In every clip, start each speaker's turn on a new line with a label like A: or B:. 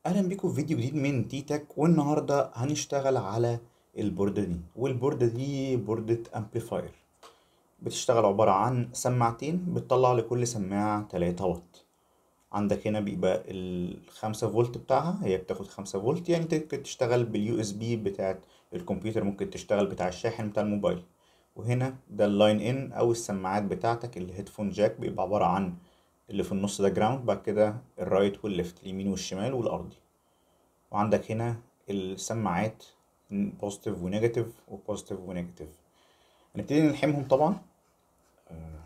A: اهلا بيكم في فيديو جديد من تيتك والنهارده هنشتغل على البوردة دي والبوردة دي بوردة امبليفاير بتشتغل عبارة عن سماعتين بتطلع لكل سماعة 3 واط عندك هنا بيبقى الخمسة فولت بتاعها هي بتاخد خمسة فولت يعني ممكن تشتغل باليو اس بي بتاعت الكمبيوتر ممكن تشتغل بتاع الشاحن بتاع الموبايل وهنا ده اللاين ان او السماعات بتاعتك الهيدفون جاك بيبقى عبارة عن اللي في النص ده جراوند بعد كده الرايت والليفت اليمين والشمال والارضي وعندك هنا السماعات بوزيتيف ونيجاتيف وبوزيتيف ونيجاتيف هنبتدي نلحمهم طبعا آه،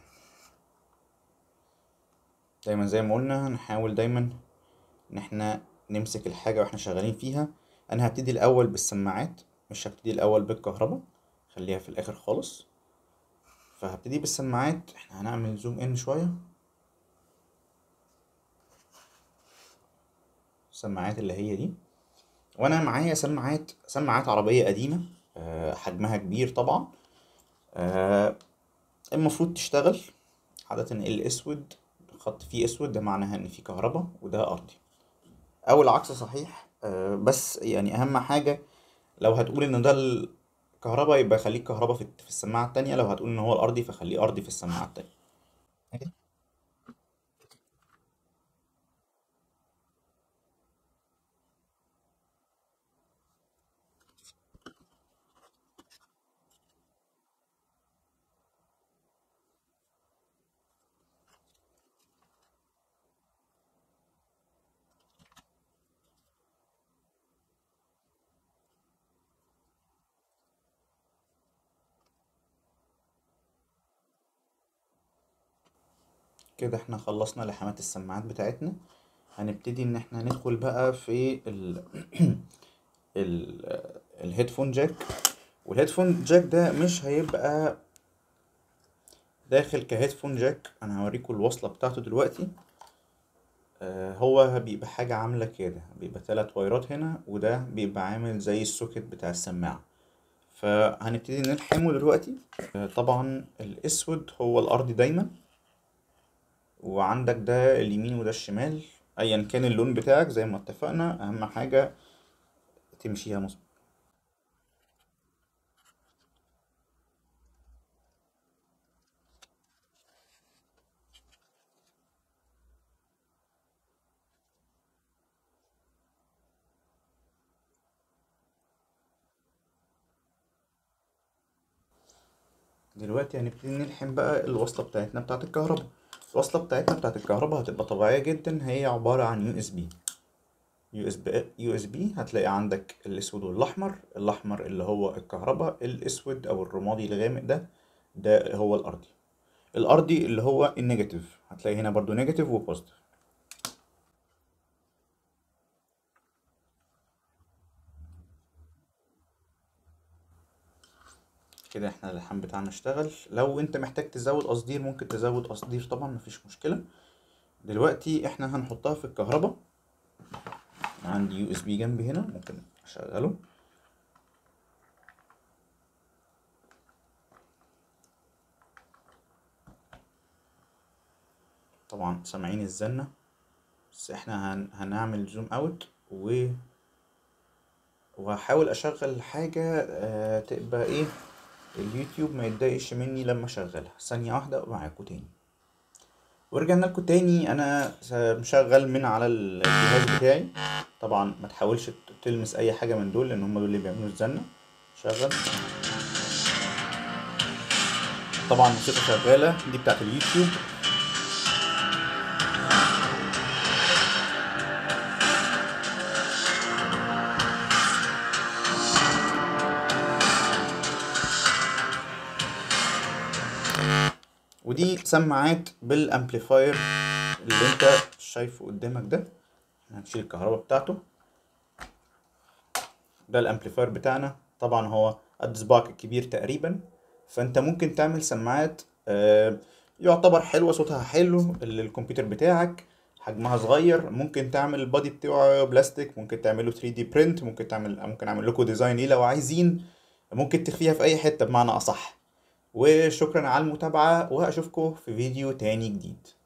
A: دايما زي ما قلنا نحاول دايما ان احنا نمسك الحاجة واحنا شغالين فيها انا هبتدي الاول بالسماعات مش هبتدي الاول بالكهرباء خليها في الاخر خالص فهبتدي بالسماعات احنا هنعمل زوم ان شوية السماعات اللي هي دي وانا معايا سماعات سماعات عربية قديمة آه، حجمها كبير طبعا آه، المفروض تشتغل عادة الاسود خط فيه اسود ده معناها ان فيه كهرباء وده ارضي او العكس صحيح آه، بس يعني اهم حاجة لو هتقول ان ده الكهرباء يبقى خليك كهرباء في في السماعة التانية لو هتقول ان هو الارضي فخليه ارضي في السماعة التانية كده احنا خلصنا لحامات السماعات بتاعتنا هنبتدي ان احنا ندخل بقى في ال ال الهيدفون جاك والهيدفون جاك ده مش هيبقى داخل كهيدفون جاك انا هوريكم الوصلة بتاعته دلوقتي آه، هو بيبقى حاجة عاملة كده بيبقى تلات وايرات هنا وده بيبقى عامل زي السوكت بتاع السماعة فهنبتدي نلحمه دلوقتي آه، طبعا الاسود هو الارضي دايما وعندك ده اليمين وده الشمال ايا كان اللون بتاعك زي ما اتفقنا اهم حاجة تمشيها مظبوط دلوقتي هنبتدي نلحم بقى الوصلة بتاعتنا بتاعت الكهرباء الوصلة بتاعتنا بتاعت الكهرباء هتبقى طبيعية جدا هي عبارة عن يو اس بي يو اس بي يو اس بي هتلاقي عندك الاسود والاحمر الاحمر اللي هو الكهرباء الاسود او الرمادي الغامق ده ده هو الارضي الارضي اللي هو النيجاتيف هتلاقي هنا برضو نيجاتيف وبوزيتيف كده احنا اللحام بتاعنا اشتغل لو انت محتاج تزود قصدير ممكن تزود قصدير طبعا مفيش مشكلة دلوقتي احنا هنحطها في الكهرباء عندي يو اس بي جنبي هنا ممكن اشغله طبعا سامعين الزنة بس احنا هن... هنعمل زوم اوت و وهحاول اشغل حاجة آه تبقى ايه اليوتيوب ما يتضايقش مني لما اشغلها ثانية واحدة معاكم تاني ورجعنا لكم تاني انا س- مشغل من على الجهاز بتاعي طبعا ما تحاولش ت- تلمس اي حاجة من دول لان هم دول اللي بيعملوا الزنة شغل طبعا الموسيقى شغالة دي بتاعت اليوتيوب ودي سماعات بالامبليفاير اللي انت شايفه قدامك ده هنشيل الكهرباء بتاعته ده الامبليفاير بتاعنا طبعا هو قد صباعك الكبير تقريبا فانت ممكن تعمل سماعات آه، يعتبر حلوة صوتها حلو للكمبيوتر بتاعك حجمها صغير ممكن تعمل البادي بتاعه بلاستيك ممكن تعمله 3 دي برينت ممكن تعمل ممكن اعمل لكم ديزاين ليه لو عايزين ممكن تخفيها في اي حتة بمعنى اصح وشكرا على المتابعة واشوفكم في فيديو تاني جديد